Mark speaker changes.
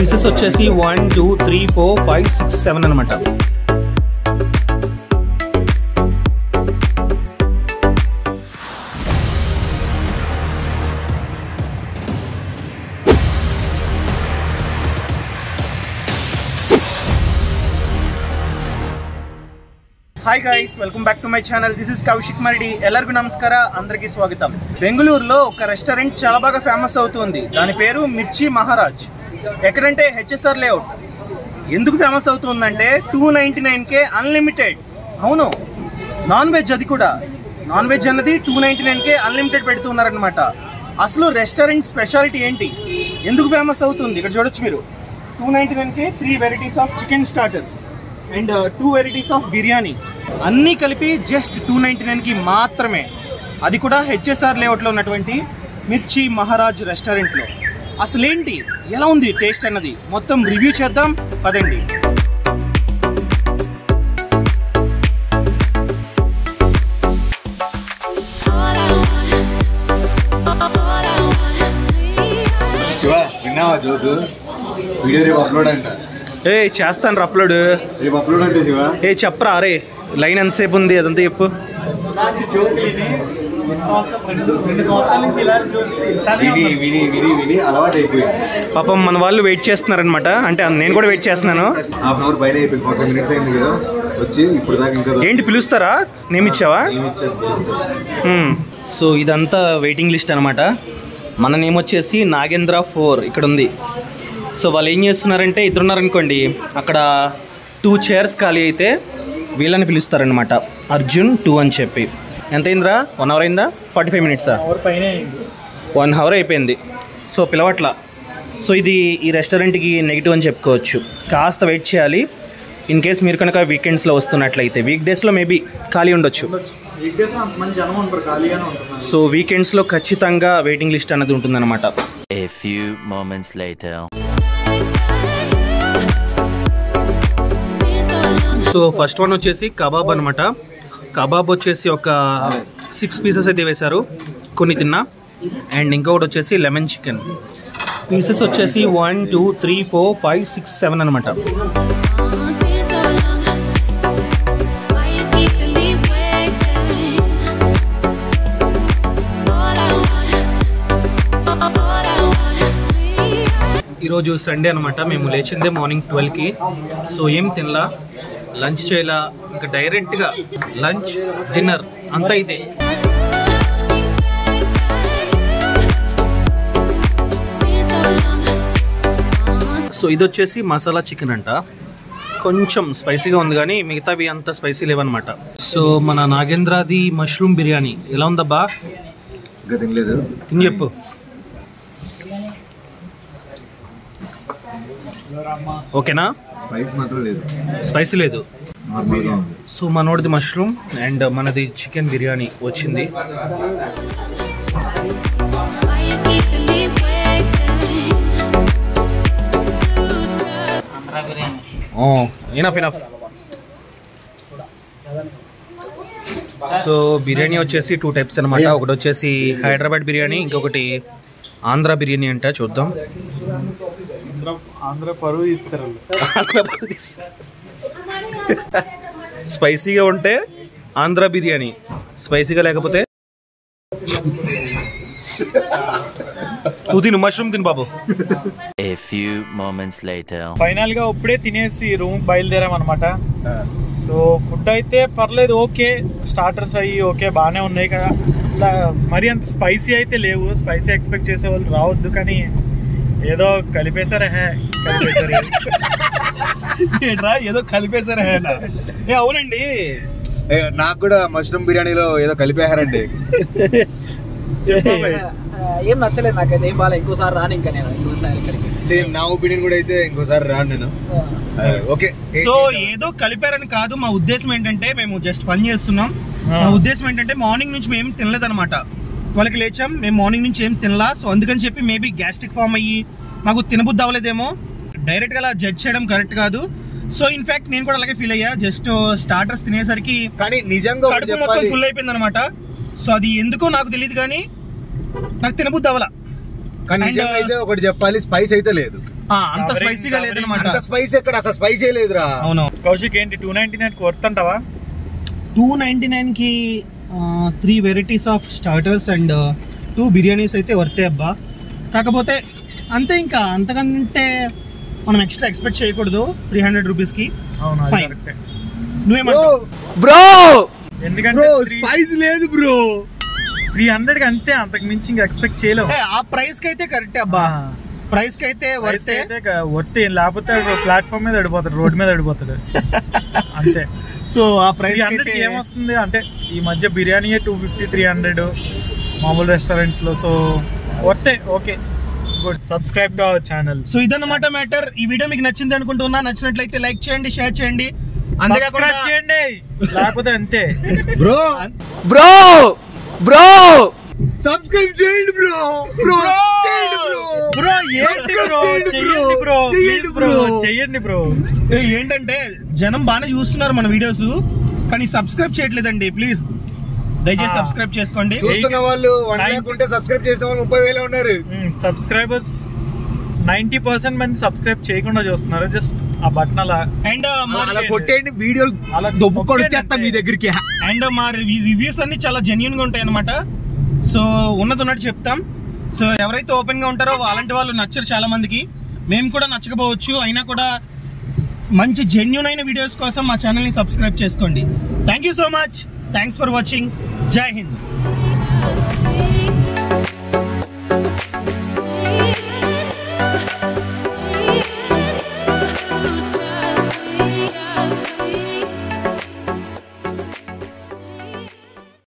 Speaker 1: Pieces వచ్చేసి one two three four five six seven అనమాట hi guys welcome back to my channel this is Kaushik Maridi ಎಲ್ಲರಿಗೂ నమస్కార అందరికీ స్వాగతం బెంగళూరులో ఒక రెస్టారెంట్ చాలా బాగా ఫేమస్ అవుతుంది దాని పేరు మిర్చి మహారాజ్ ఎక్కడంటే హెచ్ఎస్ఆర్ లేఅవుట్ ఎందుకు ఫేమస్ అవుతుందంటే టూ నైంటీ నైన్కే అన్లిమిటెడ్ అవును నాన్ వెజ్ అది కూడా నాన్ వెజ్ అన్నది టూ నైంటీ నైన్కే అన్లిమిటెడ్ పెడుతున్నారనమాట అసలు రెస్టారెంట్ స్పెషాలిటీ ఏంటి ఎందుకు ఫేమస్ అవుతుంది ఇక్కడ చూడొచ్చు మీరు టూ నైంటీ నైన్కే three varieties of chicken starters and two varieties of biryani అన్నీ కలిపి జస్ట్ టూ నైంటీ నైన్కి మాత్రమే అది కూడా హెచ్ఎస్ఆర్ లేఅవుట్లో ఉన్నటువంటి మిర్చి మహారాజ్ రెస్టారెంట్లో అసలేంటి ఎలా ఉంది టేస్ట్ అన్నది మొత్తం రివ్యూ చేద్దాం పదండి
Speaker 2: శివ విన్నావా జోకు వీడియో రేపు అప్లోడ్ అంట
Speaker 1: ఏ చేస్తాను అప్లోడ్
Speaker 2: రేపు అప్లోడ్ అంటే శివ
Speaker 1: ఏ చెప్పరా అరే లైన్ ఎంతసేపు ఉంది అదంతా చెప్పు
Speaker 2: విని విని విని విని అలవాటు అయిపోయింది
Speaker 1: పాపం మన వాళ్ళు వెయిట్ చేస్తున్నారనమాట అంటే నేను కూడా వెయిట్ చేస్తున్నాను
Speaker 2: హాఫ్ అన్ అవర్ పైన అయిపోయింది ఫార్టీ మినిట్స్ అయింది కదా వచ్చి ఇప్పుడు దాకా ఇంకా
Speaker 1: ఏంటి పిలుస్తారా నేమిచ్చావా
Speaker 2: ఏమి ఇచ్చారు పిలుస్తారు
Speaker 1: మ్మ్. సో ఇదంతా వెయిటింగ్ లిస్ట్ అనమాట మన నేమ్ వచ్చేసి నాగేంద్ర ఫోర్ ఇక్కడ ఉంది సో వాళ్ళు ఏం చేస్తున్నారంటే ఇద్దరున్నారనుకోండి అక్కడ టూ చైర్స్ ఖాళీ అయితే వీళ్ళని పిలుస్తారనమాట అర్జున్ టూ అని చెప్పి ఎంత అయిందిరా వన్ అవర్ అయిందా ఫార్టీ ఫైవ్ మినిట్సా వన్ అవర్ అయిపోయింది సో పిలవట్ల సో ఇది ఈ రెస్టారెంట్కి నెగిటివ్ అని చెప్పుకోవచ్చు కాస్త వెయిట్ చేయాలి ఇన్ కేస్ మీరు కనుక వీకెండ్స్లో వస్తున్నట్లయితే వీక్ డేస్లో మేబీ ఖాళీ ఉండొచ్చు సో వీకెండ్స్లో ఖచ్చితంగా వెయిటింగ్ లిస్ట్ అనేది ఉంటుందన్నమాట
Speaker 3: A few moments later.
Speaker 1: So first one వచ్చేసి కబాబ్ అనమాట కబాబ్ వచ్చేసి ఒక సిక్స్ పీసెస్ అయితే వేశారు కొన్ని తిన్నా అండ్ ఇంకొకటి వచ్చేసి లెమన్ చికెన్ పీసెస్ వచ్చేసి one two three four five six seven అనమాట ఈరోజు సండే అనమాట మేము లేచిందే మార్నింగ్ ట్వెల్వ్కి సో ఏం తినలా లంచ్ చేయలా ఇంకా డైరెక్ట్గా లంచ్ డిన్నర్ అంతా ఇదే సో ఇది వచ్చేసి మసాలా చికెన్ అంట కొంచెం స్పైసీగా ఉంది కానీ మిగతావి అంత స్పైసీ లేవన్నమాట సో మన నాగేంద్రాది మష్రూమ్ బిర్యానీ ఎలా ఉందబ్బా
Speaker 2: ఇంకా తినలేదు
Speaker 1: తిని చెప్పు ఓకేనా
Speaker 2: స్పైస్ మాత్రం లేదు
Speaker 1: స్పైసీ లేదు
Speaker 2: నార్మల్గా ఉంది
Speaker 1: సో మనోడిది మష్రూమ్ అండ్ మనది చికెన్ బిర్యానీ వచ్చింది ఇనఫ్ ఇనఫ్ సో బిర్యానీ వచ్చేసి టూ టైప్స్ అనమాట ఒకటి వచ్చేసి హైదరాబాద్ బిర్యానీ ఇంకొకటి ఆంధ్ర బిర్యానీ అంట చూద్దాం
Speaker 4: ఆంధ్ర పరువు ఇస్తారు
Speaker 1: స్పైసీగా ఉంటే ఆంధ్ర బిర్యానీ స్పైసీగా లేకపోతే నువ్వు తిను మష్రూమ్ తిను బాబు
Speaker 3: A few moments later.
Speaker 4: Final గా ఇప్పుడే తినేసి రూమ్ బయలుదేరాం అనమాట సో ఫుడ్ అయితే పర్లేదు ఓకే స్టార్టర్స్ అయ్యి ఓకే బాగానే ఉన్నాయి కదా ఇలా మరి అంత స్పైసీ అయితే లేవు స్పైసీ ఎక్స్పెక్ట్ చేసే వాళ్ళు రావద్దు కానీ ఏదో కలిపేశారా హే కలిపేశారు
Speaker 1: ఏంట్రా ఏదో కలిపేశారా ఏ అవునండి
Speaker 2: ఏ, నాకు కూడా మష్రూమ్ బిర్యానీలో ఏదో కలిపేశారండి
Speaker 5: ఏం నచ్చలేదు నాకైతే ఏం బాగా ఇంకోసారి రాను ఇంకా నేను ఇంకోసారి ఇక్కడికి
Speaker 2: సేమ్ నా ఒపీనియన్ కూడా అయితే ఇంకోసారి రాను నేను ఓకే
Speaker 1: సో ఏదో కలిపారని కాదు మా ఉద్దేశం ఏంటంటే మేము జస్ట్ పని చేస్తున్నాం మా ఉద్దేశం ఏంటంటే మార్నింగ్ నుంచి మేము తినలేదన్నమాట వాళ్ళకి లేచాం మేము మార్నింగ్ నుంచి ఏం తినలా సో అందుకని చెప్పి మేబీ గ్యాస్ట్రిక్ ఫామ్ అయ్యి మాకు తినబుద్ధి అవ్వలేదేమో డైరెక్ట్ గా అలా జడ్జ్ చేయడం కరెక్ట్ కాదు సో ఇన్ఫాక్ట్ నేను కూడా అలాగే ఫీల్ అయ్యా జస్ట్ స్టార్టర్స్ తినేసరికి
Speaker 2: కానీ నిజంగా ఒకటి
Speaker 1: కడుపు మొత్తం
Speaker 2: చెప్పాలి
Speaker 1: ఫుల్ అయిపోయింది అనమాట సో అది ఎందుకో నాకు తెలియదు కానీ నాకు తినబుద్ధి అవ్వాల
Speaker 2: కానీ
Speaker 1: And,
Speaker 2: నిజంగా
Speaker 1: uh,
Speaker 2: అయితే ఒకటి చెప్పాలి స్పైస్ అయితే లేదు
Speaker 1: ఆ, అంత
Speaker 4: Covering,
Speaker 1: స్పైసీగా
Speaker 4: covering.
Speaker 1: లేదనమాట
Speaker 2: అంత స్పైస్ ఎక్కడ అసలు స్పైసే లేదురా
Speaker 1: అవును
Speaker 4: కౌశిక్ ఏంటి టూ నైన్టీ నైన్ వర్త్ అంటావా
Speaker 1: టూ నైంటీ నైన్కి three varieties of starters and two biryanis అయితే వర్తే అబ్బా కాకపోతే అంతే ఇంకా అంతకంటే మనం ఎక్స్ట్రా ఎక్స్పెక్ట్ చేయకూడదు త్రీ హండ్రెడ్ రూపీస్కి
Speaker 4: అవును అది
Speaker 1: Fine.
Speaker 4: కరెక్టే
Speaker 1: నువ్వేమంటావు
Speaker 2: బ్రో
Speaker 4: ఎందుకంటే
Speaker 2: బ్రో స్పైస్ లేదు బ్రో
Speaker 4: త్రీ హండ్రెడ్ కి అంతే అంతకు మించి ఇంకా ఎక్స్పెక్ట్ చేయలేము
Speaker 1: ఏ, ఆ ప్రైస్ కి అయితే కరెక్ట్ అబ్బా ప్రైస్ కి అయితే వర్తే
Speaker 4: వర్త్ లేకపోతే ప్లాట్ఫామ్ మీద పడిపోతాడు రోడ్ మీద పడిపోతాడు అంతే
Speaker 1: సో ఆ
Speaker 4: త్రీ
Speaker 1: ప్రైస్
Speaker 4: హండ్రెడ్ ఏమొస్తుంది అంటే ఈ మధ్య biryani two fifty three hundred మామూలు రెస్టారెంట్స్ లో సో వర్తే okay good subscribe to our channel
Speaker 1: so ఇదన్నమాట మ్యాటర్ ఈ వీడియో మీకు నచ్చింది అనుకుంటున్నా నచ్చినట్లయితే లైక్ చేయండి షేర్ చేయండి అంతేకాకుండా
Speaker 4: సబ్స్క్రైబ్ చేయండి లేకపోతే అంతే
Speaker 2: బ్రో
Speaker 5: బ్రో బ్రో
Speaker 2: సబ్స్క్రైబ్ చేయండి బ్రో బ్రో చేయండి బ్రో
Speaker 4: బ్రో ఏంటి బ్రో చెయ్యండి బ్రో
Speaker 2: చెయ్యండి
Speaker 4: బ్రో
Speaker 2: bro.
Speaker 4: చెయ్యండి బ్రో
Speaker 1: ఏ, ఏంటంటే జనం బాగానే చూస్తున్నారు మన వీడియోస్ కానీ సబ్స్క్రైబ్ చేయట్లేదండి ప్లీజ్ దయచేసి
Speaker 4: ఆ.
Speaker 1: సబ్స్క్రైబ్ చేసుకోండి
Speaker 2: చూస్తున్న వాళ్ళు వన్
Speaker 4: Nine-
Speaker 2: ల్యాక్ ఉంటే సబ్స్క్రైబ్ చేసిన వాళ్ళు ముప్పై వేలు ఉన్నారు
Speaker 4: సబ్స్క్రైబర్స్ నైన్టీ పర్సెంట్ మంది సబ్స్క్రైబ్ చేయకుండా చూస్తున్నారు జస్ట్ ఆ బటన్ అలా
Speaker 1: అండ్ మా
Speaker 2: అలా కొట్టేయండి వీడియోలు
Speaker 4: అలా
Speaker 2: దొబ్బుకొని
Speaker 4: కొట్టేయండి
Speaker 2: వచ్చేస్తా మీ
Speaker 4: అంతే.
Speaker 2: దగ్గరికి
Speaker 1: అండ్ మా రివ్యూస్ అన్ని చాలా జెన్యున్ గా ఉంటాయి అనమాట సో ఉన్నది ఉన్నట్టు చెప్తాం సో ఎవరైతే ఓపెన్ గా ఉంటారో అలాంటి వాళ్ళు నచ్చరు చాలా మందికి మేము కూడా నచ్చకపోవచ్చు అయినా కూడా మంచి జెన్యున్ అయిన వీడియోస్ కోసం మా ఛానల్ని సబ్స్క్రైబ్ చేసుకోండి thank you so much thanks for watching Jai Hind
Speaker 6: Speak